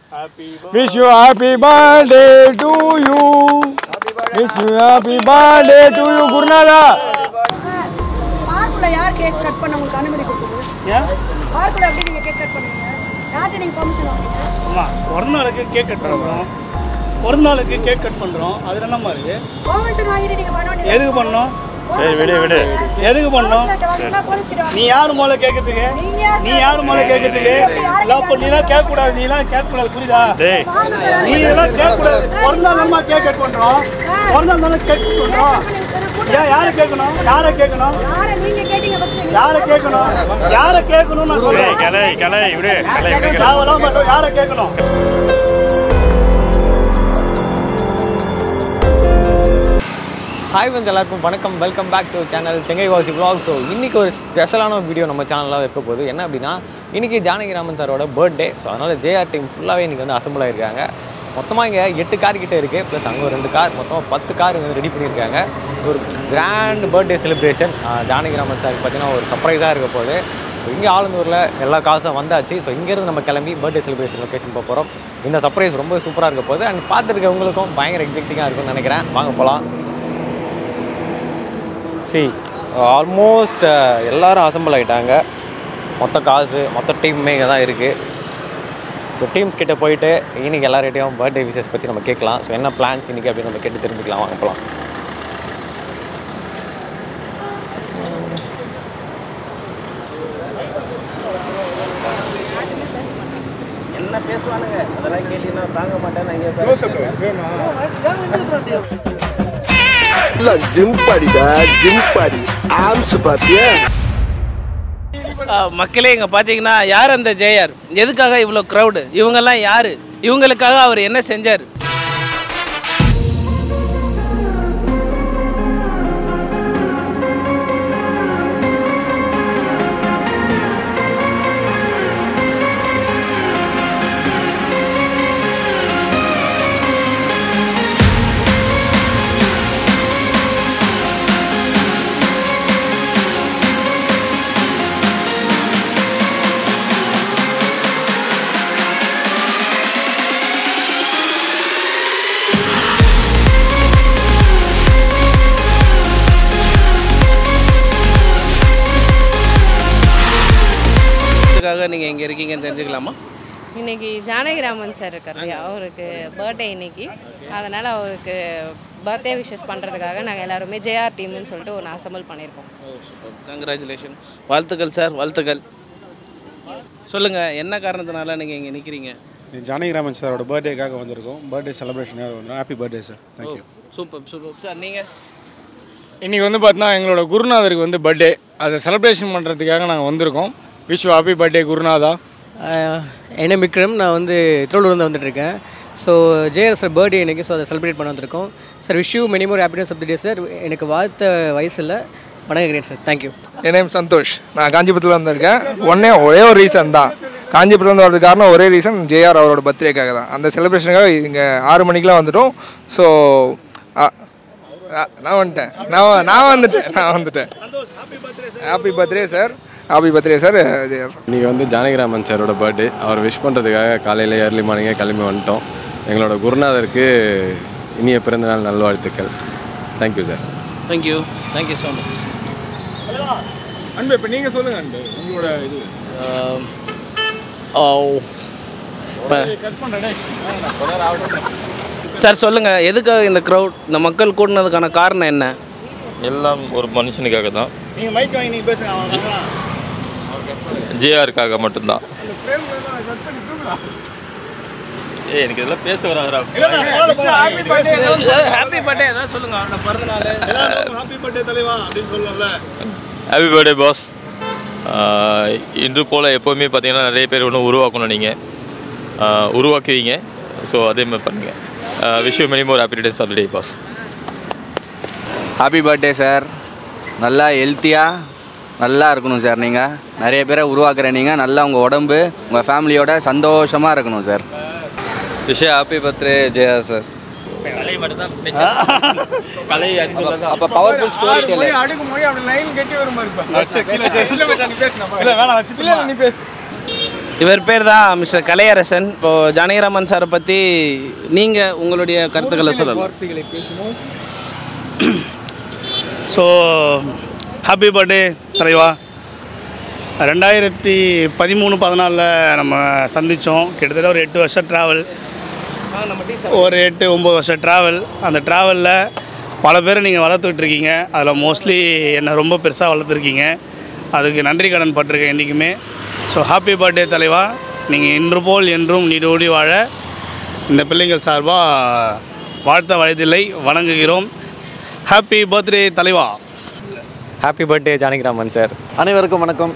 Wish you happy birthday to you wish you happy birthday to you குருநாதா பார்க்குள்ள யார் cake cut பண்ண உங்களுக்கு அனுமதி கொடுத்தது ஏன் பார்க்குள்ள எப்படி நீங்க கேக் கட் பண்ணுவீங்க யார்கிட்ட நீங்க பர்மிஷன் வாங்குறீங்க ஆமா ஒரு நாளுக்கு கேக் கட் பண்ணுறோம் ஒரு நாளுக்கு கேக் கட் பண்ணுறோம் அது என்னம்மா இருக்கு பர்மிஷன் வாங்கிட்டு நீங்க பண்ண வேண்டியது எதுக்கு பண்ணோம் ஏய், விடு, விடு. எதுக்கு பண்ணோம் போலீஸ் கிட்ட நீ யாரு முதல்ல கேட்கறதுக்கு நீங்க யார் நீ யாரு முதல்ல கேட்கறதுக்கு இல்லை அப்போ நீலாம் கேட்கக்கூடாது நீலாம் கேட்கக்கூடாது புரியுதா டேய் நீ இதெல்லாம் கேட்கக்கூடாது பிறந்த நாள் கேக் கட் பண்ணுறோம் பிறந்த நாள் கேக் கட் பண்ணுறோம் ஏன் யாரை கேட்கணும் யாரை கேட்கணும் யாரை நீங்க கேட்டீங்க ஃபர்ஸ்ட் யாரை கேட்கணும் யாரை கேட்கணும் நான் டேய் சொல்றேன் கலை கலை விடு கலை விடு கலை. தேவையில்லாம பண்றோம். யாரை கேட்கணும் ஹாய் வந்து எல்லாருக்கும் வணக்கம் welcome back to channel Chengai வாசி vlog ஸோ இன்றைக்கி ஒரு ஸ்பெஷலான வீடியோ நம்ம சேனலில் இருக்க போகுது என்ன அப்படின்னா இன்றைக்கி ஜானகிராமன் சாரோட பர்த்டே ஸோ அதனால் ஜேஆர் டீம் ஃபுல்லாகவே இன்றைக்கி வந்து அசம்பிள் ஆயிருக்காங்க மொத்தமாக இங்கே எட்டு கார் கிட்டே இருக்குது ப்ளஸ் அங்கே ஒரு ரெண்டு கார் மொத்தமாக பத்து கார் வந்து ரெடி பண்ணியிருக்காங்க ஒரு கிராண்ட் பர்த்டே செலிப்ரேஷன் ஜானகிராமன் சாருக்கு பார்த்தீங்கன்னா ஒரு சர்ப்ரைஸாக இருக்க போகுது ஸோ இங்கே ஆலந்தூரில் எல்லா காசும் வந்தாச்சு ஸோ இங்கேருந்து நம்ம கிளம்பி பர்த்டே செலிப்ரேஷன் லொக்கேஷன் போக போகிறோம் இந்த சர்ப்ரைஸ் ரொம்ப சூப்பராக இருக்க போகுது அண்ட் பார்த்துருக்கவங்களுக்கும் பயங்கர எக்ஸைட்டிங்காக இருக்கும்னு நினைக்கிறேன் வாங்க போகலாம் சி ஆல்மோஸ்ட் எல்லாரும் அசம்பிள் ஆகிட்டாங்க மொத்த காசு மொத்த டீமுமே இங்கே தான் இருக்குது ஸோ டீம்ஸ் கிட்ட போயிட்டு இன்னைக்கு எல்லார்கிட்டையும் பர்த்டே விஷஸ் பற்றி நம்ம கேட்கலாம் ஸோ என்ன பிளான்ஸ் இன்னைக்கு அப்படின்னு நம்ம கேட்டு தெரிஞ்சுக்கலாம் வாங்க போகலாம் என்ன பேசுவானுங்க அதெல்லாம் கேட்டீங்கன்னா தாங்க மாட்டேன் நான் எல்லாம் ஜிம் பாடிடா ஜிம் பாடி ஆம்ஸ் பாத்தியா மக்களே இங்கே பார்த்தீங்கன்னா யார் அந்த ஜேஆர் எதுக்காக இவ்வளோ க்ரௌடு இவங்கெல்லாம் யார் இவங்களுக்காக அவர் என்ன செஞ்சார் இதுக்காக நீங்கள் இங்கே இருக்கீங்கன்னு தெரிஞ்சுக்கலாமா இன்னைக்கு ஜானகிராமன் சார் இருக்கார் இல்லையா அவருக்கு பர்த்டே இன்னைக்கு அதனால் அவருக்கு பர்த்டே விஷஸ் பண்ணுறதுக்காக நாங்கள் எல்லாருமே ஜேஆர் டீம்னு சொல்லிட்டு ஒன்று அசம்பிள் பண்ணியிருக்கோம் கங்க்ராச்சுலேஷன் வாழ்த்துக்கள் சார் வாழ்த்துக்கள் சொல்லுங்கள் என்ன காரணத்தினால நீங்கள் இங்கே நிற்கிறீங்க ஜானகிராமன் சாரோட பர்த்டேக்காக வந்திருக்கோம் பர்த்டே செலிப்ரேஷனாக வந்தோம் happy birthday sir thank you super super sir நீங்கள் இன்னைக்கு வந்து பார்த்தீங்கன்னா எங்களோட குருநாதருக்கு வந்து பர்த்டே அதை செலிப்ரேஷன் பண்ணுறதுக்காக நாங்கள் வந்திருக்கோம் விஷ் யூ ஹாப்பி பர்த்டே குருநாதா என்ன விக்ரம் நான் வந்து திருவள்ளூர்லேருந்து வந்துட்டுருக்கேன் ஸோ ஜேஆர் சார் பர்த்டே இன்னைக்கு ஸோ அதை செலிப்ரேட் பண்ண வந்திருக்கோம் sir wish you many more happiness of the day sir எனக்கு வாழ்த்த வயசில் வணங்குகிறேன் சார் தேங்க்யூ என் நேம் சந்தோஷ் நான் காஞ்சிபுரத்தில் வந்திருக்கேன் ஒன்றே ஒரே ஒரு ரீசன் தான் காஞ்சிபுரத்தில் வரதுக்கு காரணம் ஒரே ரீசன் ஜேஆர் அவரோட பர்த்டேக்காக தான் அந்த செலிப்ரேஷனுக்காக இங்கே ஆறு மணிக்கெலாம் வந்துட்டோம் ஸோ நான் வந்துட்டேன் நான் நான் வந்துட்டேன் நான் வந்துட்டேன் happy birthday sir happy birthday sir JR sir இன்றைக்கி வந்து ஜானகிராமன் சாரோட பர்த்டே அவர் விஷ் பண்ணுறதுக்காக காலையில் ஏர்லி மார்னிங்கே கிளம்பி வந்துட்டோம் எங்களோட குருநாதருக்கு இனிய பிறந்தநாள் நல்வாழ்த்துக்கள் thank you sir thank you thank you so much அன்பு இப்போ நீங்கள் சொல்லுங்கள் அன்பு உங்களோட இது கட் பண்ணுறேன் சார் சொல்லுங்கள் எதுக்காக இந்த க்ரௌட் இந்த மக்கள் கூடினதுக்கான காரணம் என்ன எல்லாம் ஒரு மனுஷனுக்காக தான் நீங்கள் மைக் வாங்கி நீங்கள் பேசுங்க அவங்க ஜேஆருக்காக மட்டும்தான் ஏய் எனக்கு இதெல்லாம் பேச வராதா ஹாப்பி பர்த்டே ஹாப்பி பர்த்டே ஏதாவது சொல்லுங்கள் அவனோட பிறந்தநாள் ஹாப்பி பர்த்டே தலைவா அப்படின்னு சொல்லல ஹாப்பி பர்த்டே பாஸ் இன்று போல் எப்போவுமே பார்த்தீங்கன்னா நிறைய பேர் ஒன்று உருவாக்கணும் நீங்கள் உருவாக்குவீங்க ஸோ அதே மாதிரி பண்ணுங்கள் wish you many more happy days of day boss happy birthday sir நல்லா ஹெல்த்தியாக நல்லா இருக்கணும் சார் நீங்கள் நிறைய பேரை உருவாக்குற நீங்கள் நல்லா உங்கள் உடம்பு உங்கள் ஃபேமிலியோட சந்தோஷமாக இருக்கணும் சார் விஷய ஹாப்பி பர்த்டே ஜெயா சார் கலை மட்டும்தான் கலை அப்போ பவர்ஃபுல் ஸ்டோரி டெல்லர் அடுக்கு மொழி அப்படி லைன் கட்டி வரும் மாதிரி இல்லை மச்சான், நீ பேசு. இல்லை வேணாம் வச்சுட்டு இல்லை நீ பேசு இவர் பேர் தான் மிஸ்டர் கலையரசன் இப்போது ஜானகிராமன் சாரை பற்றி நீங்கள் உங்களுடைய கருத்துக்களை சொல்லலாம் வார்த்தைகளை பேசணும் ஸோ ஹாப்பி பர்த்டே தலைவா ரெண்டாயிரத்தி பதிமூணு பதினாலில் நம்ம சந்தித்தோம் கிட்டத்தட்ட ஒரு எட்டு வருஷம் ட்ராவல் ஒரு எட்டு ஒம்பது வருஷம் ட்ராவல் அந்த ட்ராவலில் பல பேரை நீங்கள் வளர்த்துட்ருக்கீங்க அதில் மோஸ்ட்லி என்னை ரொம்ப பெருசாக வளர்த்துருக்கீங்க அதுக்கு நன்றி கடன் பட்டிருக்கேன் என்றைக்குமே ஸோ ஹாப்பி பர்த்டே தலைவா நீங்கள் இன்று போல் என்றும் நீடோடி வாழ இந்த பிள்ளைங்கள் சார்பாக வாழ்த்த வயதில்லை வணங்குகிறோம் ஹாப்பி பர்த்டே தலைவா ஹாப்பி பர்த்டே ஜானகிராமன் சார் அனைவருக்கும் வணக்கம்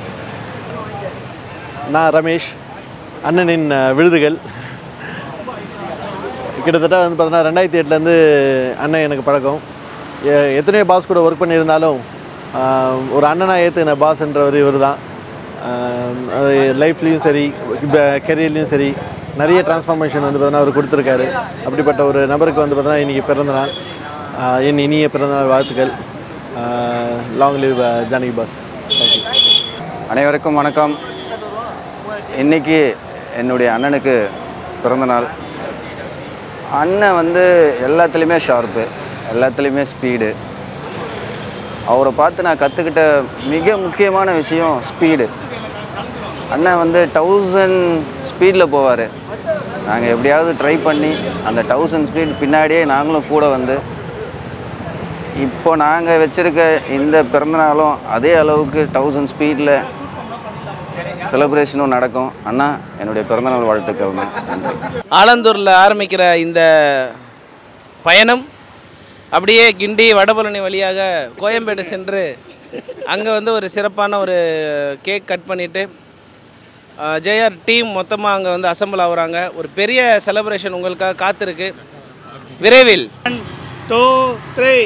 நான் ரமேஷ் அண்ணனின் அஹ், விருதுகள் கிட்டத்தட்ட வந்து பார்த்தீங்கன்னா ரெண்டாயிரத்தி எட்டுலேருந்து அண்ணன் எனக்கு பழக்கம் எ- எத்தனையோ பாஸ் கூட ஒர்க் பண்ணியிருந்தாலும் ஆஹ், ஒரு அண்ணனாக ஏற்றுன பாஸ்ன்றவர் இவர் தான் லைஃப்லேயும் சரி கெரியர்லேயும் சரி நிறைய டிரான்ஸ்ஃபார்மேஷன் வந்து பார்த்தீங்கன்னா அவர் கொடுத்துருக்காரு அப்படிப்பட்ட ஒரு நபருக்கு வந்து பார்த்தீங்கன்னா இன்றைக்கி பிறந்தநாள் ஆஹ், என் இனிய பிறந்தநாள் வாழ்த்துக்கள் long live Janaki boss thank you அனைவருக்கும் வணக்கம் இன்னைக்கு என்னுடைய அண்ணனுக்கு பிறந்தநாள் அண்ணன் வந்து எல்லாத்துலேயுமே ஷார்ப்பு எல்லாத்துலேயுமே ஸ்பீடு அவரை பார்த்து நான் கற்றுக்கிட்ட மிக முக்கியமான விஷயம் ஸ்பீடு அண்ணன் வந்து தௌசண்ட் ஸ்பீடில் போவார் நாங்கள் எப்படியாவது ட்ரை பண்ணி அந்த தௌசண்ட் ஸ்பீட் பின்னாடியே நாங்களும் கூட வந்து இப்போ நாங்கள் வச்சுருக்க இந்த பிறந்தநாளும் அதே அளவுக்கு தௌசண்ட் ஸ்பீடில் செலிப்ரேஷனும் நடக்கும் அண்ணா என்னுடைய பிறந்தநாள் வாழ்த்துக்கள் நன்றி ஆலந்தூரில் ஆரம்பிக்கிற இந்த பயணம் அப்படியே கிண்டி வடபழனி வழியாக கோயம்பேடு சென்று அங்கே வந்து ஒரு சிறப்பான ஒரு கேக் கட் பண்ணிவிட்டு ஜேஆர் டீம் மொத்தமாக அங்கே வந்து அசம்பிள் ஆகுறாங்க ஒரு பெரிய செலிப்ரேஷன் உங்களுக்காக காத்திருக்கு விரைவில் டூ த்ரீ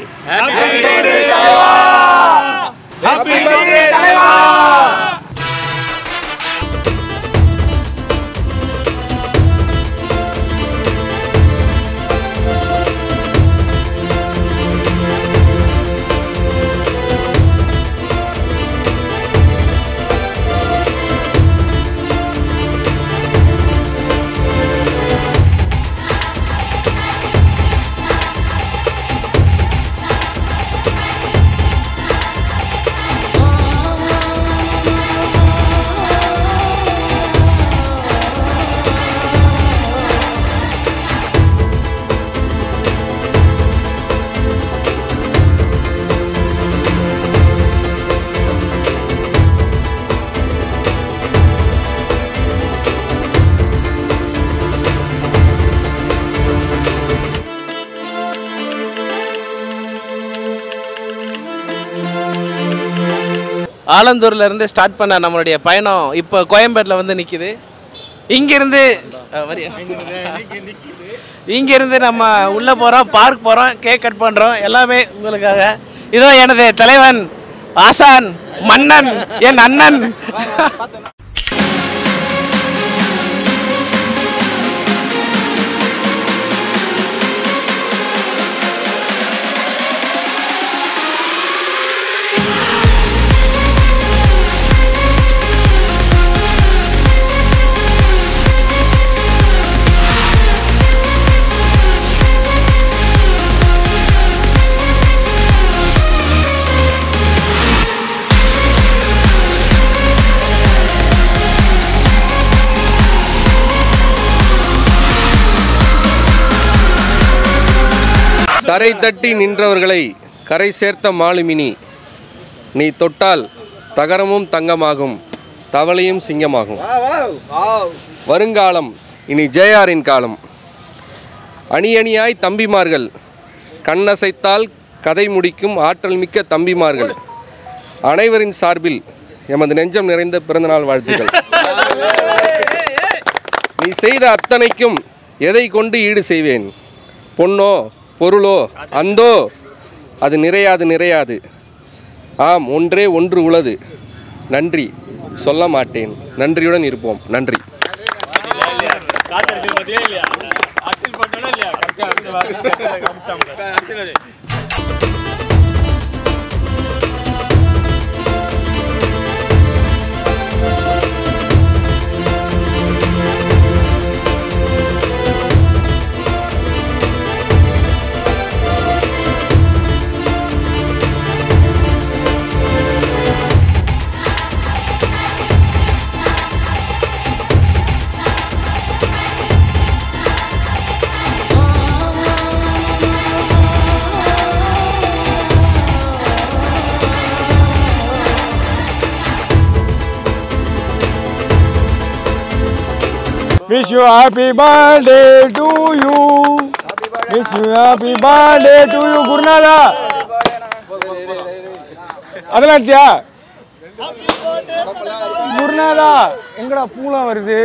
ஆலந்தூர்ல இருந்து ஸ்டார்ட் பண்ண நம்மளுடைய பயணம் இப்போ கோயம்பேட்டில் வந்து நிற்கிது இங்கிருந்து அஹ், வரியா? இங்கிருந்து நம்ம உள்ளே போகிறோம் பார்க் போகிறோம் கேக் கட் பண்ணுறோம் எல்லாமே உங்களுக்காக இதோ எனது தலைவன் ஆசான் மன்னன் என் அண்ணன் தரை தட்டி நின்றவர்களை கரை சேர்த்த மாலுமினி நீ தொட்டால் தகரமும் தங்கமாகும் தவளையும் சிங்கமாகும் வருங்காலம் இனி ஜேஆரின் காலம் அணி அணியாய் தம்பிமார்கள் கண்ணசைத்தால் கதை முடிக்கும் ஆற்றல் மிக்க தம்பிமார்கள் அனைவரின் சார்பில் எமது நெஞ்சம் நிறைந்த பிறந்தநாள் வாழ்த்துக்கள் நீ செய்த அத்தனைக்கும் எதை கொண்டு ஈடு செய்வேன் பொன்னோ பொருளோ அந்தோ அது நிறையாது நிறையாது ஆம் ஒன்றே ஒன்று உளது நன்றி சொல்ல மாட்டேன் நன்றியுடன் இருப்போம் நன்றி wish you happy birthday to you wish you happy birthday to you குருநாதா அதெல்லாம் அடிச்சியா குருநாதா எங்கடா பூலாம் வருது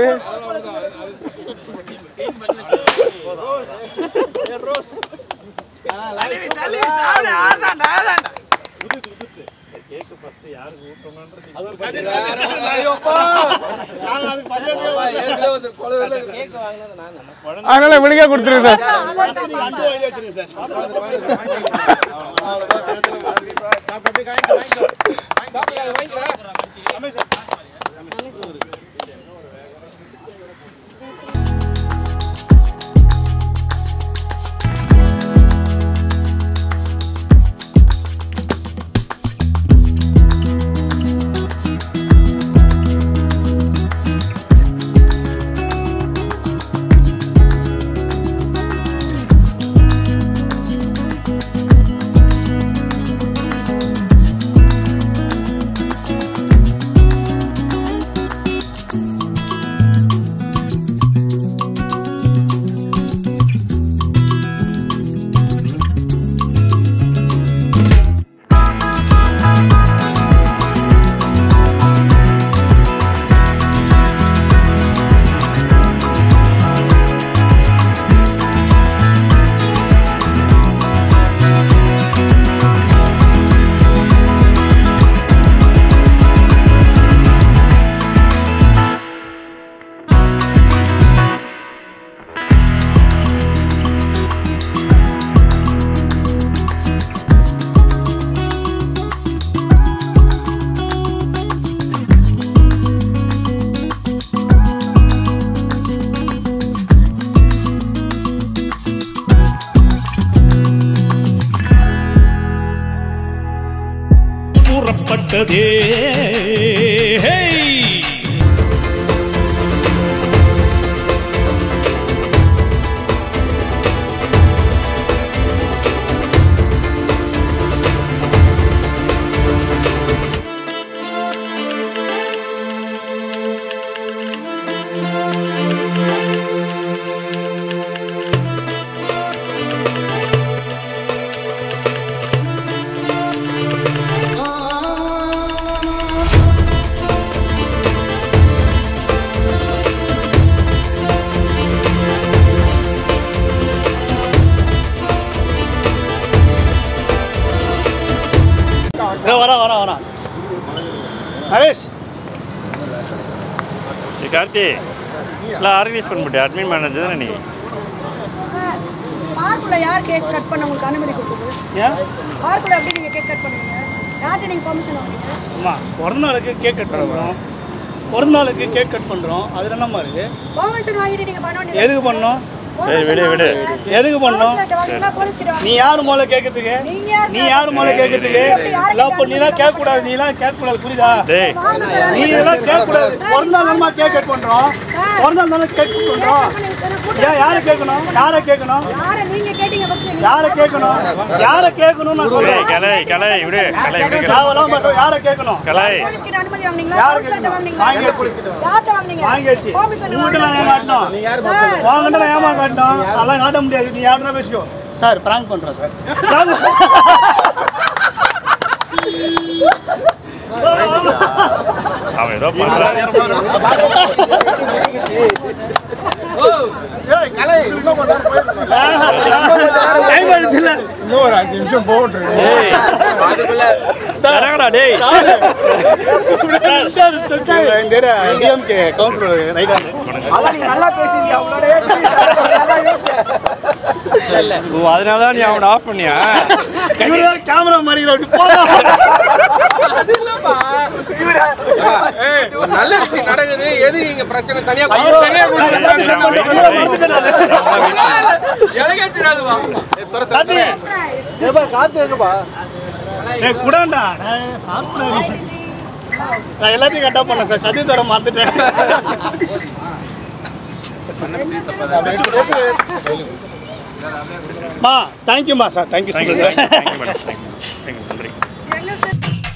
அதனால விடுங்க கொடுத்துருங்க சார் கூறப்பட்டதே ஹேய்! இதோ வரேன் வரேன் வரேன் நரேஷ் ஏய் கார்த்தி இல்லை ஆர்கனைஸ் பண்ணிவிட்டு அட்மின் மேனேஜர் தானே நீ பார்க்குள்ள யார் கேக் கட் பண்ண உங்களுக்கு அனுமதி கொடுத்தது ஏன் பார்க்குள்ள எப்படி நீங்க கேக் கட் பண்ணுவீங்க யார்கிட்ட நீங்க பெர்மிஷன் வாங்குறீங்க அம்மா பிறந்த நாளுக்கு கேக் கட் பண்ணுறோம் பிறந்த நாளுக்கு கேக் கட் பண்ணுறோம் அது என்னம்மா இருக்கு பெர்மிஷன் வாங்கிட்டு நீங்க பண்ண வேண்டியது எதுக்கு பண்ணோம் ஏய் விடு விடு எதுக்கு பண்ணோம் போலீஸ் கிட்ட நீ யாரு முதல்ல கேட்கறதுக்கு நீ யாரு முதல்ல கேட்கறதுக்கு எல்லாம் இப்போ நீலாம் கேட்க கூடாது நீலாம் கேட்க கூடாது புரியுதா டேய் நீ இதெல்லாம் கேட்க கூடாது பிறந்த நாள் கேக் கட் பண்றோம் பிறந்த நாள் கேக் கட் பண்றோம் ஏன் யாரை கேட்கணும் யாரை கேட்கணும் யாரை நீங்க கேட்டீங்க ஃபர்ஸ்ட் யாரை கேட்கணும் யாரை கேட்கணும் நான் ஏய் சொல்றேன் கலை கலை விடு கலை விடு கலை. தேவையில்லாம பண்றோம். யாரை கேட்கணும் கலை போலீஸ் கிட்ட அனுமதி வாங்குனீங்களா யாரு போலீஸ் கிட்ட வாங்குனீங்களா வாங்கியாச்சு. யார்கிட்ட வாங்குனீங்க வாங்கியாச்சு பெர்மிஷன் உங்ககிட்ட நான் ஏமாட்டணும் உங்ககிட்ட நான் ஏமா காட்டணும் அதெல்லாம் காட்ட முடியாது நீ யாருன்னா பேசிக்கோ சார் பிராங்க் பண்றேன் சார் அவன் ஏதோ பண்ணுறான் டைம் ஆயிடுச்சு இல்ல இன்னும் ஒரு அஞ்சு நிமிஷம் போட்டு தரங்கடா டேய் டிஎம்கே கவுன்சிலர் ரைட் ஹேண்ட் நல்லா பேசுறீங்க அவங்களோட ஓ அதனால தான் நீ அவனை ஆஃப் பண்ணியா இவரு வேற கேமரா மாறிக்கிற அப்படி போடா ஒரு நல்ல விஷயம் நடக்குது எது இங்க பிரச்சனை தனியா ஐயோ, தனியா கொடுங்க. எனக்கே தெரியாதுவா காத்து ஏப்பா காத்து எங்கப்பா ஏய் குடாண்டா நான் சாப்பிட்டேன் நான் எல்லாத்தையும் கட்டா பண்ணேன் சார் சதி தர மறந்துட்டேன் மா தேங்க்யூம்மா sir thank you thank you sir thank you madam thank you நன்றி